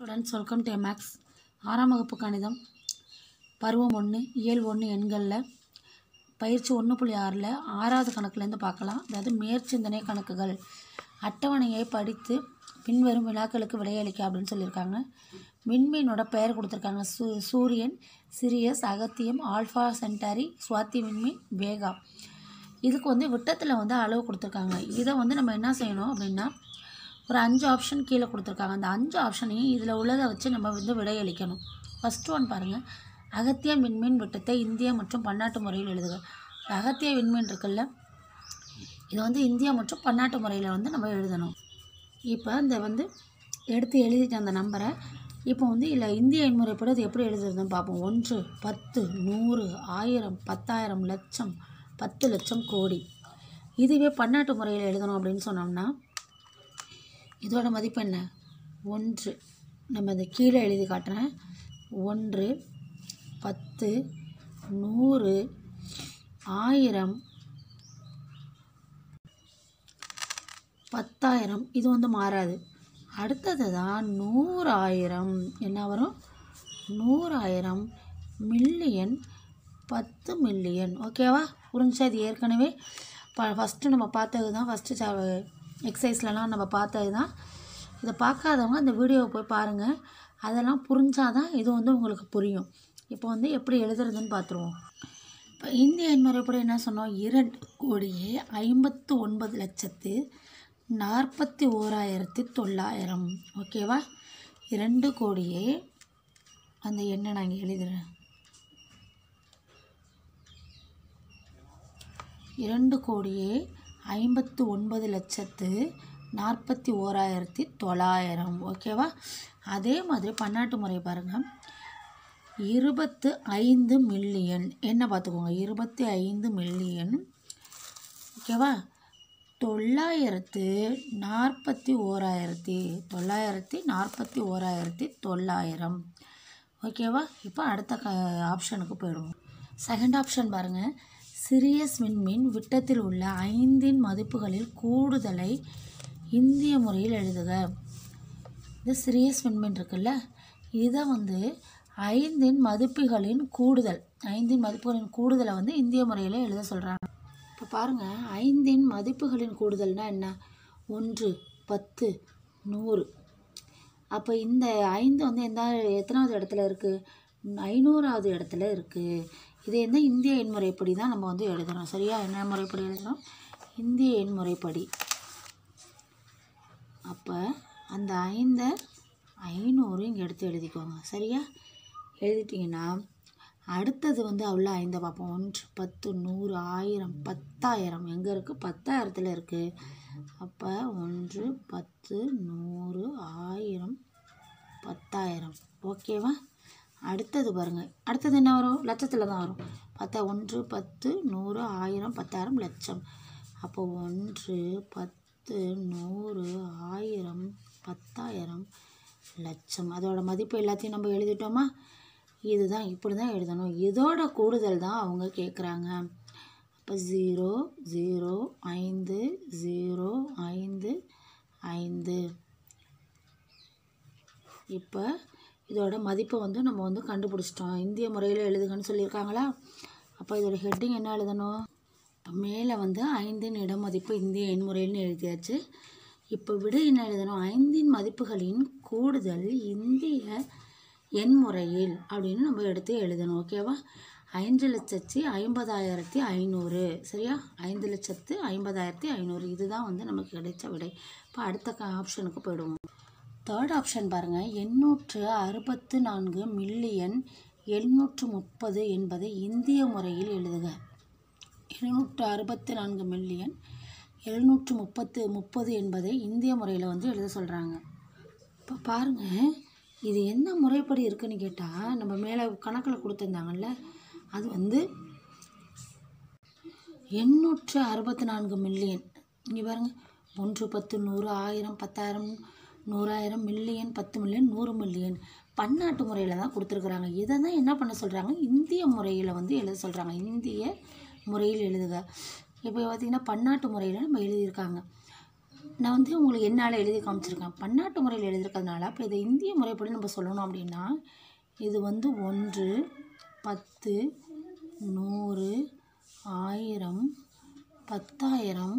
students welcome to maths ஆறாம் வகுப்பு கணிதம் பருவம் ஒன்று இயல் ஒன்று எண்களில் பயிற்சி ஒன்று புள்ளி ஆறில் ஆறாவது கணக்குலேருந்து பார்க்கலாம் அதாவது மேற்சிந்தனை கணக்குகள் அட்டவணையை படித்து பின்வரும் வினாக்களுக்கு விடையளிக்க அப்படின்னு சொல்லியிருக்காங்க விண்மீனோட பெயர் கொடுத்துருக்காங்க சூ சூரியன் Sirius Agathiyam Alpha Centauri Swathi விண்மீன் வேகா இதுக்கு வந்து விட்டத்தில் வந்து அளவு கொடுத்துருக்காங்க இதை வந்து நம்ம என்ன செய்யணும் அப்படின்னா ஒரு அஞ்சு ஆப்ஷன் கீழே கொடுத்துருக்காங்க அந்த அஞ்சு ஆப்ஷனையும் இதில் உள்ளதை வச்சு நம்ம வந்து விடையளிக்கணும் ஃபஸ்ட் ஒன் பாருங்கள் அகத்திய விண்மீன் விட்டத்தை இந்திய மற்றும் பன்னாட்டு முறையில் எழுதுக அகத்திய விண்மீன் இருக்குல்ல இது வந்து இந்தியா மற்றும் பன்னாட்டு முறையில் வந்து நம்ம எழுதணும் இப்போ இந்த வந்து எடுத்து எழுதிட்டு அந்த நம்பரை இப்போ வந்து இல்லை இந்திய எண்முறைப்படி அது எப்படி எழுதுறதுன்னு பார்ப்போம் ஒன்று பத்து நூறு ஆயிரம் பத்தாயிரம் லட்சம் பத்து லட்சம் கோடி இதுவே பன்னாட்டு முறையில் எழுதணும் அப்படின்னு சொன்னோம்னா இதோட மதிப்பு என்ன ஒன்று நம்ம இந்த கீழே எழுதி காட்டுறேன் ஒன்று பத்து நூறு ஆயிரம் பத்தாயிரம் இது வந்து மாறாது அடுத்தது தான் நூறாயிரம் என்ன வரும் நூறாயிரம் மில்லியன் பத்து மில்லியன் ஓகேவா புரிஞ்சா இது ஏற்கனவே ப ஃபஸ்ட்டு நம்ம பார்த்தது தான் ஃபஸ்ட்டு எக்ஸசைஸ்லலாம் நம்ம பார்த்தது தான் இதை பார்க்காதவங்க அந்த வீடியோவை போய் பாருங்கள் அதெல்லாம் புரிஞ்சாதான் இது வந்து உங்களுக்கு புரியும் இப்போ வந்து எப்படி எழுதுறதுன்னு பார்த்துருவோம் இப்போ இந்திய எண்முறைப்படி என்ன சொன்னோம் இரண்டு கோடியே ஐம்பத்து ஒன்பது லட்சத்து நாற்பத்தி ஓராயிரத்தி தொள்ளாயிரம் ஓகேவா இரண்டு கோடியே அந்த எண்ணை நான் இங்கே எழுதுறேன் இரண்டு கோடியே ஐம்பத்து ஒன்பது லட்சத்து நாற்பத்தி ஓராயிரத்தி தொள்ளாயிரம் ஓகேவா அதே மாதிரி பன்னாட்டு முறை பாருங்கள் இருபத்து ஐந்து மில்லியன் என்ன பார்த்துக்கோங்க இருபத்தி ஐந்து மில்லியன் ஓகேவா தொள்ளாயிரத்து நாற்பத்தி ஓராயிரத்தி தொள்ளாயிரத்தி நாற்பத்தி ஓராயிரத்தி தொள்ளாயிரம் ஓகேவா இப்போ அடுத்த க ஆப்ஷனுக்கு போயிடுவோம் செகண்ட் ஆப்ஷன் பாருங்கள் சிரியஸ் விண்மீன் விட்டத்தில் உள்ள ஐந்தின் மதிப்புகளில் கூடுதலை இந்திய முறையில் எழுதுக இது சிரியஸ் விண்மீன் இருக்குல்ல இதை வந்து ஐந்தின் மதிப்புகளின் கூடுதல் ஐந்தின் மதிப்புகளின் கூடுதலை வந்து இந்திய முறையில் எழுத சொல்கிறாங்க இப்போ பாருங்கள் ஐந்தின் மதிப்புகளின் கூடுதல்னால் என்ன ஒன்று பத்து நூறு அப்போ இந்த ஐந்து வந்து எந்த எத்தனாவது இடத்துல இருக்குது ஐநூறாவது இடத்துல இருக்குது இது வந்து இந்திய எண்முறைப்படி தான் நம்ம வந்து எழுதுகிறோம் சரியா என்ன முறைப்படி எழுதுகிறோம் இந்திய எண்முறைப்படி அப்போ அந்த ஐந்தை ஐநூறு இங்கே எடுத்து எழுதிக்கோங்க சரியா எழுதிட்டிங்கன்னா அடுத்தது வந்து அவ்வளோ ஐந்தை பார்ப்போம் ஒன்று பத்து நூறு ஆயிரம் பத்தாயிரம் எங்கே இருக்குது பத்தாயிரத்தில் இருக்குது அப்போ ஒன்று பத்து நூறு ஆயிரம் பத்தாயிரம் ஓகேவா அடுத்தது பாருங்கள் அடுத்தது என்ன வரும் லட்சத்தில் தான் வரும் பார்த்தா ஒன்று பத்து நூறு ஆயிரம் பத்தாயிரம் லட்சம் அப்போ ஒன்று பத்து நூறு ஆயிரம் பத்தாயிரம் லட்சம் அதோட மதிப்பு எல்லாத்தையும் நம்ம எழுதிட்டோமா இதுதான் இப்படி தான் எழுதணும் இதோட கூடுதல் தான் அவங்க கேட்குறாங்க அப்போ ஜீரோ ஜீரோ ஐந்து ஜீரோ ஐந்து ஐந்து இப்போ இதோட மதிப்பை வந்து நம்ம வந்து கண்டுபிடிச்சிட்டோம் இந்திய முறையில் எழுதுகன்னு சொல்லியிருக்காங்களா அப்போ இதோட ஹெட்டிங் என்ன எழுதணும் மேலே வந்து ஐந்தின் இடமதிப்பு இந்திய எண் முறையில்னு எழுதியாச்சு இப்போ விட என்ன எழுதணும் ஐந்தின் மதிப்புகளின் கூடுதல் இந்திய எண் முறையில் அப்படின்னு நம்ம எடுத்து எழுதணும் ஓகேவா ஐந்து லட்சத்தி ஐம்பதாயிரத்தி ஐநூறு சரியா ஐந்து லட்சத்து ஐம்பதாயிரத்தி ஐநூறு இதுதான் வந்து நமக்கு கிடைச்ச விடை இப்போ அடுத்த ஆப்ஷனுக்கு போயிடுவோம் தேர்ட் ஆப்ஷன் பாருங்கள் எண்ணூற்று அறுபத்து நான்கு மில்லியன் எழுநூற்று முப்பது என்பதை இந்திய முறையில் எழுதுக எழுநூற்று அறுபத்தி நான்கு மில்லியன் எழுநூற்று முப்பத்து முப்பது என்பதை இந்திய முறையில் வந்து எழுத சொல்கிறாங்க இப்போ பாருங்கள் இது என்ன முறைப்படி இருக்குன்னு கேட்டால் நம்ம மேலே கணக்கில் கொடுத்துருந்தாங்கல்ல அது வந்து எண்ணூற்று அறுபத்தி நான்கு மில்லியன் இங்கே பாருங்கள் ஒன்று பத்து நூறு ஆயிரம் பத்தாயிரம் நூறாயிரம் மில்லியன் பத்து மில்லியன் நூறு மில்லியன் பன்னாட்டு முறையில் தான் கொடுத்துருக்குறாங்க இதை தான் என்ன பண்ண சொல்கிறாங்க இந்திய முறையில் வந்து எழுத சொல்கிறாங்க இந்திய முறையில் எழுதுக இப்போ பார்த்திங்கன்னா பன்னாட்டு முறையில் நம்ம எழுதியிருக்காங்க நான் வந்து உங்களுக்கு என்னால் எழுதி காமிச்சிருக்கேன் பன்னாட்டு முறையில் எழுதியிருக்கிறதுனால அப்போ இதை இந்திய முறைப்படி நம்ம சொல்லணும் அப்படின்னா இது வந்து ஒன்று பத்து நூறு ஆயிரம் பத்தாயிரம்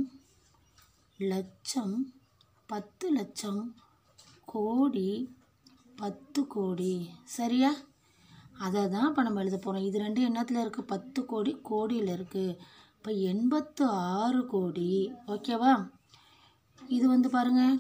லட்சம் பத்து லட்சம் கோடி பத்து கோடி சரியா அதை தான் இப்போ நம்ம எழுத போகிறோம் இது ரெண்டு எண்ணத்தில் இருக்குது பத்து கோடி கோடியில் இருக்குது இப்போ எண்பத்து ஆறு கோடி ஓகேவா இது வந்து பாருங்கள்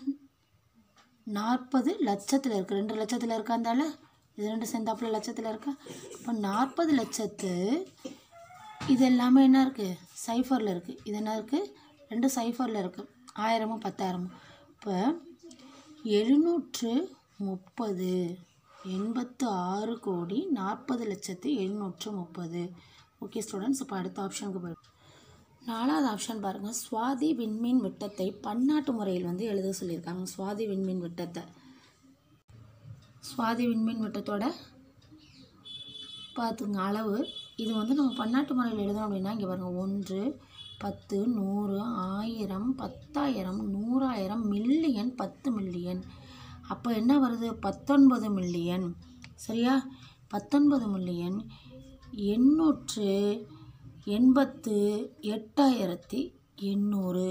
நாற்பது லட்சத்தில் இருக்குது ரெண்டு லட்சத்தில் இருக்காந்தால இது ரெண்டு சேர்ந்தாப்புல லட்சத்தில் இருக்கா இப்போ நாற்பது லட்சத்து இது எல்லாமே என்ன இருக்குது சைஃபரில் இருக்குது இது என்ன இருக்குது ரெண்டு சைஃபரில் இருக்குது ஆயிரமும் பத்தாயிரமும் இப்போ எழுநூற்று முப்பது எண்பத்து ஆறு கோடி நாற்பது லட்சத்து எழுநூற்று முப்பது ஓகே ஸ்டூடெண்ட்ஸ் இப்போ அடுத்த ஆப்ஷனுக்கு போய் நாலாவது ஆப்ஷன் பாருங்கள் சுவாதி விண்மீன் விட்டத்தை பன்னாட்டு முறையில் வந்து எழுத சொல்லியிருக்காங்க சுவாதி விண்மீன் விட்டத்தை சுவாதி விண்மீன் விட்டத்தோட பார்த்துங்க அளவு இது வந்து நம்ம பன்னாட்டு முறையில் எழுதணும் அப்படின்னா இங்கே பாருங்கள் ஒன்று பத்து நூறு ஆயிரம் பத்தாயிரம் நூறாயிரம் மில்லியன் பத்து மில்லியன் அப்போ என்ன வருது பத்தொன்பது மில்லியன் சரியா பத்தொன்பது மில்லியன் எண்ணூற்று எண்பத்து எட்டாயிரத்தி எண்ணூறு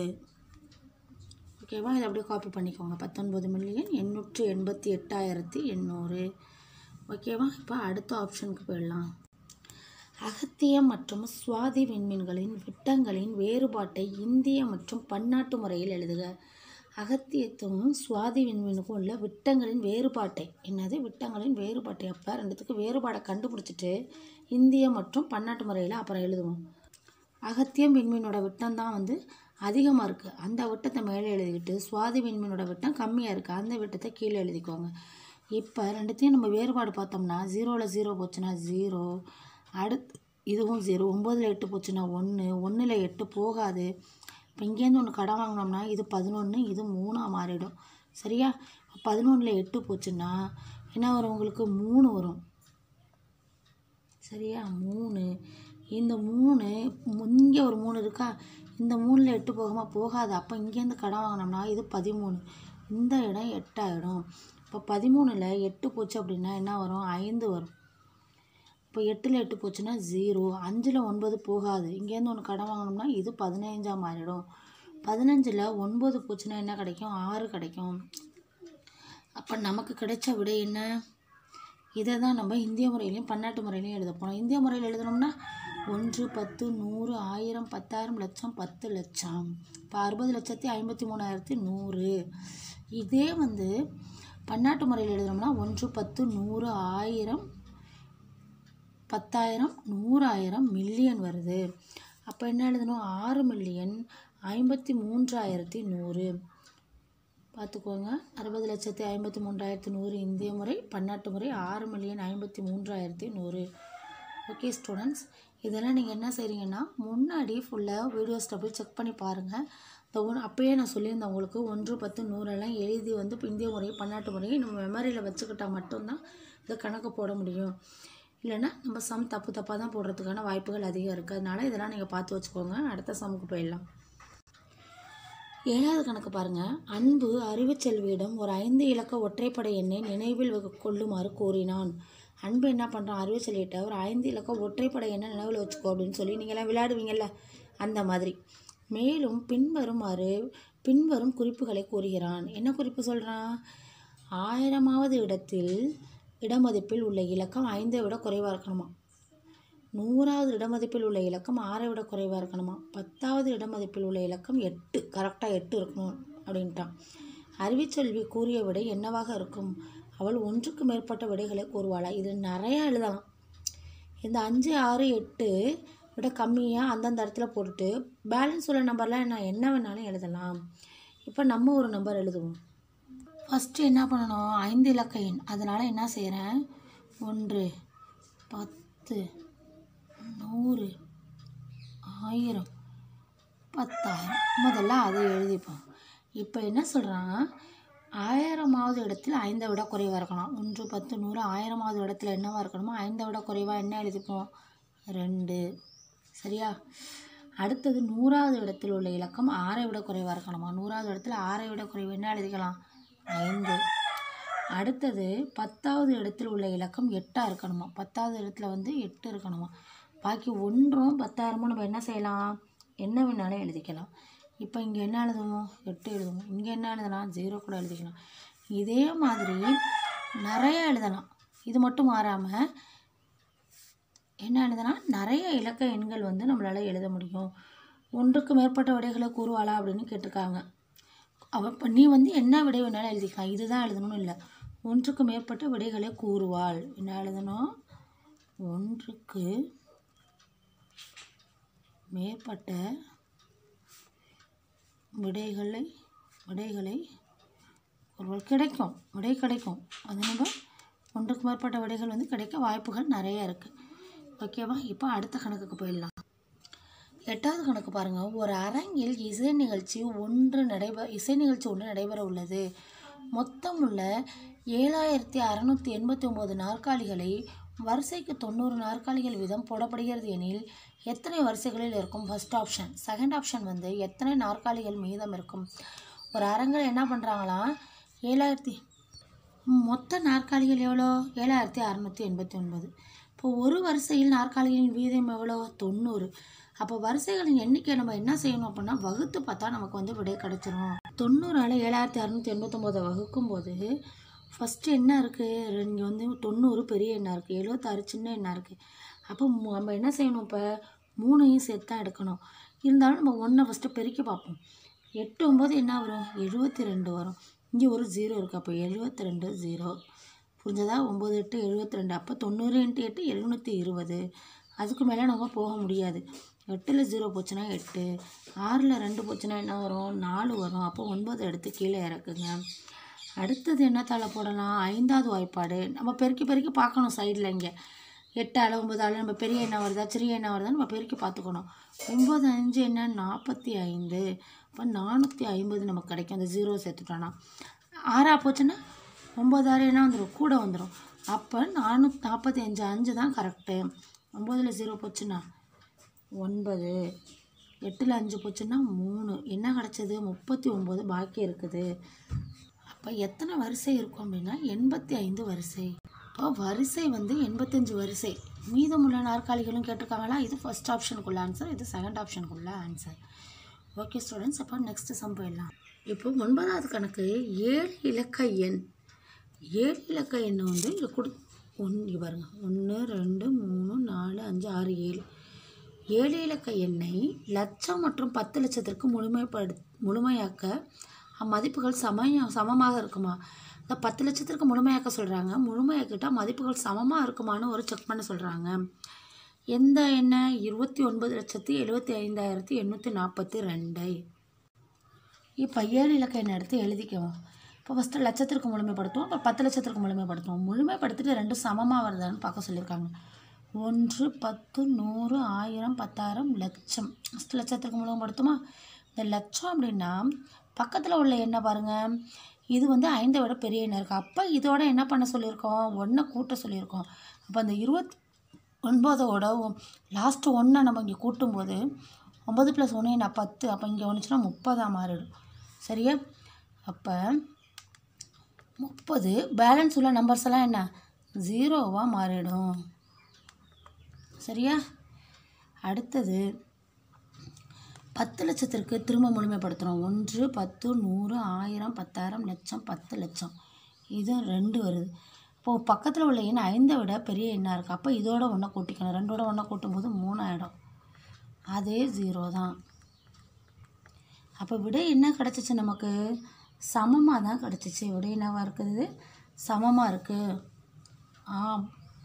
ஓகேவா இதை அப்படியே காப்பி பண்ணிக்கோங்க பத்தொன்பது மில்லியன் எண்ணூற்று எண்பத்தி எட்டாயிரத்தி எண்ணூறு ஓகேவா இப்போ அடுத்த ஆப்ஷனுக்கு போயிடலாம் அகத்தியம் மற்றும் சுவாதி விண்மீன்களின் விட்டங்களின் வேறுபாட்டை இந்திய மற்றும் பன்னாட்டு முறையில் எழுதுக அகத்தியத்தும் சுவாதி விண்மீனுக்கும் உள்ள விட்டங்களின் வேறுபாட்டை என்னது விட்டங்களின் வேறுபாட்டை அப்போ ரெண்டுத்துக்கு வேறுபாடை கண்டுபிடிச்சிட்டு இந்திய மற்றும் பன்னாட்டு முறையில் அப்புறம் எழுதுவோம் அகத்தியம் விண்மீனோட விட்டம் தான் வந்து அதிகமாக இருக்குது அந்த விட்டத்தை மேலே எழுதிக்கிட்டு சுவாதி விண்மீனோட விட்டம் கம்மியாக இருக்குது அந்த விட்டத்தை கீழே எழுதிக்கோங்க இப்போ ரெண்டுத்தையும் நம்ம வேறுபாடு பார்த்தோம்னா ஜீரோவில் ஜீரோ போச்சுன்னா ஜீரோ அடுத்து இதுவும் ஜீரோ ஒம்போதில் எட்டு போச்சுன்னா ஒன்று ஒன்றில் எட்டு போகாது இப்போ இங்கேருந்து ஒன்று கடன் வாங்கினோம்னா இது பதினொன்று இது மூணாக மாறிடும் சரியா பதினொன்றில் எட்டு போச்சுன்னா என்ன வரும் உங்களுக்கு மூணு வரும் சரியா மூணு இந்த மூணு இங்கே ஒரு மூணு இருக்கா இந்த மூணில் எட்டு போகுமா போகாது அப்போ இங்கேருந்து கடன் வாங்கினோம்னா இது பதிமூணு இந்த இடம் எட்டாயிடும் இப்போ பதிமூணில் எட்டு போச்சு அப்படின்னா என்ன வரும் ஐந்து வரும் இப்போ எட்டில் எட்டு போச்சுன்னா ஜீரோ அஞ்சில் ஒன்பது போகாது இங்கேருந்து ஒன்று கடன் வாங்கினோம்னா இது பதினஞ்சாக மாறிடும் பதினஞ்சில் ஒன்பது போச்சுன்னா என்ன கிடைக்கும் ஆறு கிடைக்கும் அப்போ நமக்கு கிடைச்ச விடை என்ன இதை தான் நம்ம இந்திய முறையிலையும் பன்னாட்டு முறையிலையும் எழுத போனோம் இந்திய முறையில் எழுதணும்னா ஒன்று பத்து நூறு ஆயிரம் பத்தாயிரம் லட்சம் பத்து லட்சம் இப்போ அறுபது லட்சத்தி ஐம்பத்தி மூணாயிரத்தி நூறு இதே வந்து பன்னாட்டு முறையில் எழுதணும்னா ஒன்று பத்து நூறு ஆயிரம் பத்தாயிரம் நூறாயிரம் மில்லியன் வருது அப்போ என்ன எழுதணும் ஆறு மில்லியன் ஐம்பத்தி மூன்றாயிரத்தி நூறு பார்த்துக்கோங்க அறுபது லட்சத்தி ஐம்பத்தி மூன்றாயிரத்தி நூறு இந்திய முறை பன்னாட்டு முறை ஆறு மில்லியன் ஐம்பத்தி மூன்றாயிரத்தி நூறு ஓகே ஸ்டூடெண்ட்ஸ் இதெல்லாம் நீங்கள் என்ன செய்கிறீங்கன்னா முன்னாடி ஃபுல்லாக வீடியோஸில் போய் செக் பண்ணி பாருங்கள் இந்த ஒன்று அப்போயே நான் சொல்லியிருந்தேன் உங்களுக்கு ஒன்று பத்து நூறெல்லாம் எழுதி வந்து இப்போ இந்திய முறை பன்னாட்டு முறையை நம்ம மெமரியில் வச்சுக்கிட்டால் மட்டும்தான் இந்த கணக்கு போட முடியும் இல்லைன்னா நம்ம சம் தப்பு தப்பாக தான் போடுறதுக்கான வாய்ப்புகள் அதிகம் இருக்குது அதனால் இதெல்லாம் நீங்கள் பார்த்து வச்சுக்கோங்க அடுத்த சமுக்கு போயிடலாம் ஏழாவது கணக்கு பாருங்கள் அன்பு அறிவுச்செல்வியிடம் ஒரு ஐந்து இலக்க ஒற்றைப்படை எண்ணை நினைவில் வைக்க- கொள்ளுமாறு கூறினான் அன்பு என்ன பண்ணுறான் அறிவுச்செல்வியிட்ட ஒரு ஐந்து இலக்க ஒற்றைப்படை எண்ணை நினைவில் வச்சுக்கோ அப்படின்னு சொல்லி நீங்கள்லாம் விளையாடுவீங்கல்ல அந்த மாதிரி மேலும் பின்வருமாறு பின்வரும் குறிப்புகளை கூறுகிறான் என்ன குறிப்பு சொல்கிறான் ஆயிரமாவது இடத்தில் இடமதிப்பில் உள்ள இலக்கம் ஐந்தை விட குறைவாக இருக்கணுமா நூறாவது இடமதிப்பில் உள்ள இலக்கம் ஆறை விட குறைவாக இருக்கணுமா பத்தாவது இடமதிப்பில் உள்ள இலக்கம் எட்டு கரெக்டாக எட்டு இருக்கணும் அப்படின்ட்டான் அறிவிச்செல்வி கூறிய விடை என்னவாக இருக்கும் அவள் ஒன்றுக்கு மேற்பட்ட விடைகளை கூறுவாளா இது நிறையா எழுதலாம் இந்த அஞ்சு ஆறு எட்டு விட கம்மியாக அந்தந்த இடத்துல போட்டுட்டு பேலன்ஸ் உள்ள நம்பர்லாம் நான் என்ன வேணாலும் எழுதலாம் இப்போ நம்ம ஒரு நம்பர் எழுதுவோம் ஃபஸ்ட்டு என்ன பண்ணணும் ஐந்து இலக்க எண் அதனால் என்ன செய்கிறேன் ஒன்று பத்து நூறு ஆயிரம் பத்தாயிரம் முதல்ல அதை எழுதிப்போம் இப்போ என்ன சொல்கிறான் ஆயிரமாவது இடத்துல ஐந்தை விட குறைவாக இருக்கணும் ஒன்று பத்து நூறு ஆயிரமாவது இடத்துல என்னவா இருக்கணுமோ ஐந்தை விட குறைவாக என்ன எழுதிப்போம் ரெண்டு சரியா அடுத்தது நூறாவது இடத்தில் உள்ள இலக்கம் ஆறை விட குறைவாக இருக்கணுமா நூறாவது இடத்துல ஆறை விட குறைவு என்ன எழுதிக்கலாம் ஐந்து அடுத்தது பத்தாவது இடத்தில் உள்ள இலக்கம் எட்டாக இருக்கணுமா பத்தாவது இடத்துல வந்து எட்டு இருக்கணுமா பாக்கி ஒன்றும் பத்தாயிரமும் நம்ம என்ன செய்யலாம் என்ன வேணாலும் எழுதிக்கலாம் இப்போ இங்கே என்ன எழுதுவோம் எட்டு எழுதுவோம் இங்கே என்ன எழுதலாம் ஜீரோ கூட எழுதிக்கலாம் இதே மாதிரி நிறைய எழுதலாம் இது மட்டும் மாறாமல் என்ன எழுதுனா நிறைய இலக்க எண்கள் வந்து நம்மளால் எழுத முடியும் ஒன்றுக்கு மேற்பட்ட விடைகளை கூறுவாளா அப்படின்னு கேட்டிருக்காங்க அவ இப்போ நீ வந்து என்ன விடை வேணாலும் எழுதிக்கலாம் இதுதான் எழுதணும்னு இல்லை ஒன்றுக்கு மேற்பட்ட விடைகளை கூறுவாள் என்ன எழுதணும் ஒன்றுக்கு மேற்பட்ட விடைகளை விடைகளை ஒருவர் கிடைக்கும் விடை கிடைக்கும் அது நம்ம ஒன்றுக்கு மேற்பட்ட விடைகள் வந்து கிடைக்க வாய்ப்புகள் நிறைய இருக்குது ஓகேவா இப்போ அடுத்த கணக்குக்கு போயிடலாம் எட்டாவது கணக்கு பாருங்கள் ஒரு அரங்கில் இசை நிகழ்ச்சி ஒன்று நடைபெற இசை நிகழ்ச்சி ஒன்று நடைபெற உள்ளது மொத்தம் உள்ள ஏழாயிரத்தி அறநூற்றி எண்பத்தி ஒம்பது நாற்காலிகளை வரிசைக்கு தொண்ணூறு நாற்காலிகள் வீதம் போடப்படுகிறது எனில் எத்தனை வரிசைகளில் இருக்கும் ஃபர்ஸ்ட் ஆப்ஷன் செகண்ட் ஆப்ஷன் வந்து எத்தனை நாற்காலிகள் மீதம் இருக்கும் ஒரு அரங்கில் என்ன பண்ணுறாங்களாம் ஏழாயிரத்தி மொத்த நாற்காலிகள் எவ்வளோ ஏழாயிரத்தி அறநூற்றி எண்பத்தி ஒன்பது இப்போ ஒரு வரிசையில் நாற்காலிகளின் வீதம் எவ்வளோ தொண்ணூறு அப்போ வரிசைகளின் எண்ணிக்கை நம்ம என்ன செய்யணும் அப்படின்னா வகுத்து பார்த்தா நமக்கு வந்து விடை கிடச்சிரும் தொண்ணூறால் ஏழாயிரத்தி அறநூற்றி எண்பத்தொம்போதை வகுக்கும் போது ஃபஸ்ட்டு என்ன இருக்குது இங்கே வந்து தொண்ணூறு பெரிய எண்ணாக இருக்குது எழுபத்தாறு சின்ன எண்ணாக இருக்குது அப்போ மு- நம்ம என்ன செய்யணும் இப்போ மூணையும் சேர்த்து தான் எடுக்கணும் இருந்தாலும் நம்ம ஒன்றை ஃபஸ்ட்டு பெருக்கி பார்ப்போம் எட்டு ஒம்பது என்ன வரும் எழுபத்தி ரெண்டு வரும் இங்கே ஒரு ஜீரோ இருக்குது அப்போ எழுபத்தி ரெண்டு ஜீரோ புரிஞ்சதா ஒம்பது எட்டு எழுபத்தி ரெண்டு அப்போ தொண்ணூறு இன்ட்டு எட்டு எழுநூற்றி இருபது அதுக்கு மேலே நம்ம போக முடியாது எட்டில் ஜீரோ போச்சுன்னா எட்டு ஆறில் ரெண்டு போச்சுன்னா என்ன வரும் நாலு வரும் அப்போ ஒன்பது எடுத்து கீழே இறக்குங்க அடுத்தது என்ன தலை போடலாம் ஐந்தாவது வாய்ப்பாடு நம்ம பெருக்கி பெருக்கி பார்க்கணும் சைடில் இங்கே எட்டால் ஒம்பதால் நம்ம பெரிய என்ன வருதா சிறிய என்ன வருதா நம்ம பெருக்கி பார்த்துக்கணும் ஒம்பது அஞ்சு என்ன நாற்பத்தி ஐந்து அப்போ நானூற்றி ஐம்பது நமக்கு கிடைக்கும் அந்த ஜீரோ சேர்த்துட்டோன்னா ஆறா போச்சுன்னா ஒம்பதாறு என்ன வந்துடும் கூட வந்துடும் அப்போ நானூற்றி நாற்பத்தி அஞ்சு அஞ்சு தான் கரெக்டு ஒம்பதில் ஜீரோ போச்சுன்னா ஒன்பது எட்டில் அஞ்சு போச்சுன்னா மூணு என்ன கிடச்சது முப்பத்தி ஒம்பது பாக்கி இருக்குது அப்போ எத்தனை வரிசை இருக்கும் அப்படின்னா எண்பத்தி ஐந்து வரிசை இப்போ வரிசை வந்து எண்பத்தஞ்சு வரிசை மீதமுள்ள நாற்காலிகளும் கேட்டிருக்காங்களா இது ஃபர்ஸ்ட் ஆப்ஷனுக்குள்ள ஆன்சர் இது செகண்ட் ஆப்ஷனுக்குள்ள ஆன்சர் ஓகே ஸ்டூடெண்ட்ஸ் அப்போ நெக்ஸ்ட் சம் போயிடலாம் இப்போ ஒன்பதாவது கணக்கு ஏழு இலக்க எண் ஏழு இலக்க எண்ணை வந்து இங்கே கொடு ஒன்று இங்கே பாருங்க ஒன்று ரெண்டு மூணு நாலு அஞ்சு ஆறு ஏழு ஏழு இலக்க எண்ணை லட்சம் மற்றும் பத்து லட்சத்திற்கு முழுமைப்படு முழுமையாக்க அம்மதிப்புகள் சமய சமமாக இருக்குமா இந்த பத்து லட்சத்திற்கு முழுமையாக்க சொல்கிறாங்க முழுமையாக்கிட்டால் மதிப்புகள் சமமாக இருக்குமான்னு ஒரு செக் பண்ண சொல்கிறாங்க எந்த எண்ணெய் இருபத்தி ஒன்பது லட்சத்தி எழுபத்தி ஐந்தாயிரத்தி எண்ணூற்றி நாற்பத்தி ரெண்டை இப்போ ஏழு இலக்க எண்ணை எடுத்து எழுதிக்குவோம் இப்போ ஃபஸ்ட்டு லட்சத்திற்கு முழுமைப்படுத்துவோம் அப்புறம் பத்து லட்சத்திற்கு முழுமைப்படுத்துவோம் முழுமைப்படுத்திட்டு ரெண்டும் சமமாக வருதான்னு பார்க்க சொல்லியிருக்காங்க ஒன்று பத்து நூறு ஆயிரம் பத்தாயிரம் லட்சம் ஃபஸ்ட்டு லட்சத்திற்கு முழுமைப்படுத்துமா இந்த லட்சம் அப்படின்னா பக்கத்தில் உள்ள எண்ணை பாருங்கள் இது வந்து ஐந்தை விட பெரிய எண்ணெய் இருக்குது அப்போ இதோட என்ன பண்ண சொல்லியிருக்கோம் ஒன்றை கூட்ட சொல்லியிருக்கோம் அப்போ அந்த இருபத்தி ஒன்பதோட லாஸ்ட்டு ஒன்றை நம்ம இங்கே கூட்டும்போது ஒம்பது ப்ளஸ் ஒன்று என்ன பத்து அப்போ இங்கே ஒன்றுச்சுன்னா முப்பதாக மாறிடும் சரியா அப்போ முப்பது பேலன்ஸ் உள்ள நம்பர்ஸ் எல்லாம் என்ன ஜீரோவாக மாறிடும் சரியா அடுத்தது பத்து லட்சத்திற்கு திரும்ப முழுமைப்படுத்துகிறோம் ஒன்று பத்து நூறு ஆயிரம் பத்தாயிரம் லட்சம் பத்து லட்சம் இது ரெண்டு வருது இப்போது பக்கத்தில் உள்ள எண் ஐந்தை விட பெரிய எண்ணாக இருக்குது அப்போ இதோட ஒன்றை கூட்டிக்கணும் ரெண்டோட ஒன்றை கூட்டும்போது மூணாயிடும் அதே ஜீரோ தான் அப்போ விடை என்ன கிடச்சிச்சு நமக்கு சமமாக தான் கிடச்சிச்சு விடை என்னவா இருக்குது சமமாக இருக்குது ஆம்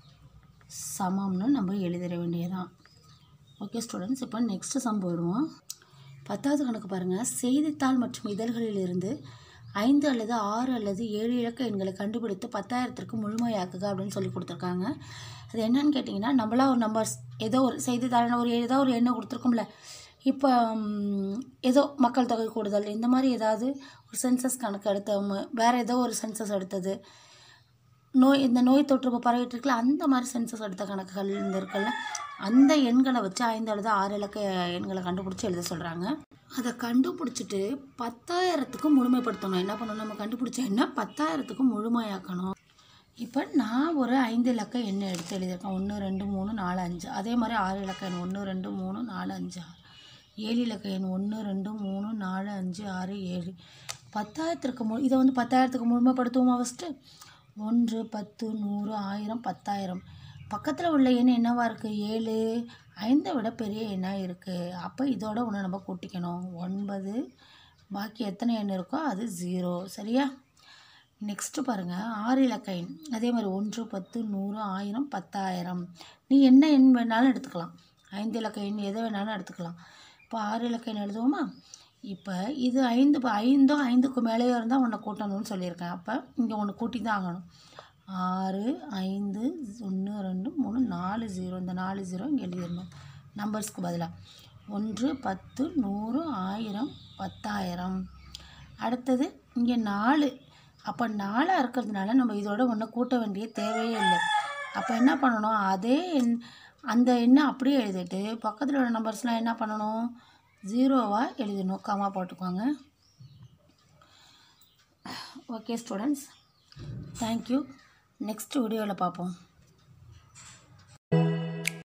சமம்னு நம்ம எழுதிட வேண்டியதான் ஓகே ஸ்டூடெண்ட்ஸ் இப்போ நெக்ஸ்ட் சம் போயிடுவோம் பத்தாவது கணக்கு பாருங்கள் செய்தித்தாள் மற்றும் இதழ்களிலிருந்து ஐந்து அல்லது ஆறு அல்லது ஏழு இலக்க எண்களை கண்டுபிடித்து பத்தாயிரத்திற்கு முழுமையாக்குக அப்படின்னு சொல்லி கொடுத்துருக்காங்க அது என்னன்னு கேட்டிங்கன்னா நம்மளா ஒரு நம்பர்ஸ் ஏதோ ஒரு செய்தித்தாளில் ஒரு ஏதோ ஒரு எண்ணை கொடுத்துருக்கோம்ல இப்போ ம், ஏதோ மக்கள் தொகை கூடுதல் இந்த மாதிரி ஏதாவது ஒரு சென்சஸ் கணக்கு எடுத்த ம- வேறு ஏதோ ஒரு சென்சஸ் எடுத்தது நோய் இந்த நோய் தொற்று இப்போ பரவிட்டு இருக்குல்ல அந்த மாதிரி சென்சஸ் எடுத்த கணக்குகள் இந்த இருக்குல்ல அந்த எண்களை வச்சு ஐந்து அல்லது ஆறு இலக்க எண்களை கண்டுபிடிச்சி எழுத சொல்கிறாங்க அதை கண்டுபிடிச்சிட்டு பத்தாயிரத்துக்கு முழுமைப்படுத்தணும் என்ன பண்ணணும் நம்ம கண்டுபிடிச்ச எண்ணை பத்தாயிரத்துக்கு முழுமையாக்கணும் இப்போ நான் ஒரு ஐந்து இலக்க எண்ணை எடுத்து எழுதியிருக்கேன் ஒன்று ரெண்டு மூணு நாலு அஞ்சு அதே மாதிரி ஆறு இலக்க எண் ஒன்று ரெண்டு மூணு நாலு அஞ்சு ஆறு ஏழு இலக்க எண் ஒன்று ரெண்டு மூணு நாலு அஞ்சு ஆறு ஏழு பத்தாயிரத்திற்கு மு இதை வந்து பத்தாயிரத்துக்கு முழுமைப்படுத்துவோமா ஃபஸ்ட்டு ஒன்று பத்து நூறு ஆயிரம் பத்தாயிரம் பக்கத்தில் உள்ள எண் என்னவா இருக்குது ஏழு ஐந்தை விட பெரிய எண்ணாக இருக்குது அப்போ இதோட ஒன்று நம்ம கூட்டிக்கணும் ஒன்பது பாக்கி எத்தனை எண் இருக்கோ அது ஜீரோ சரியா நெக்ஸ்ட்டு பாருங்கள் ஆறு இலக்க எண் அதே மாதிரி ஒன்று பத்து நூறு ஆயிரம் பத்தாயிரம் நீ என்ன எண் வேணாலும் எடுத்துக்கலாம் ஐந்து இலக்க எண் எதை வேணாலும் எடுத்துக்கலாம் இப்போ ஆறு இலக்க எண் எழுதுவோமா இப்போ இது ஐந்து இப்போ ஐந்தோ ஐந்துக்கு மேலேயோ இருந்தால் ஒன்றை கூட்டணும்னு சொல்லியிருக்கேன் அப்போ இங்கே ஒன்று கூட்டி தான் ஆகணும் ஆறு ஐந்து ஒன்று ரெண்டு மூணு நாலு ஜீரோ இந்த நாலு ஜீரோ இங்கே எழுதிடணும் நம்பர்ஸ்க்கு பதிலாக ஒன்று பத்து நூறு ஆயிரம் பத்தாயிரம் அடுத்தது இங்கே நாலு அப்போ நாலாக இருக்கிறதுனால நம்ம இதோட ஒன்று கூட்ட வேண்டிய தேவையே இல்லை அப்போ என்ன பண்ணணும் அதே எண் அந்த எண்ணை அப்படியே எழுதிட்டு பக்கத்தில் உள்ள நம்பர்ஸ்லாம் என்ன பண்ணணும் ஜீரோவாக எழுதணும் கமா போட்டுக்கோங்க ஓகே ஸ்டூடெண்ட்ஸ் தேங்க்யூ நெக்ஸ்ட் வீடியோவில் பார்ப்போம்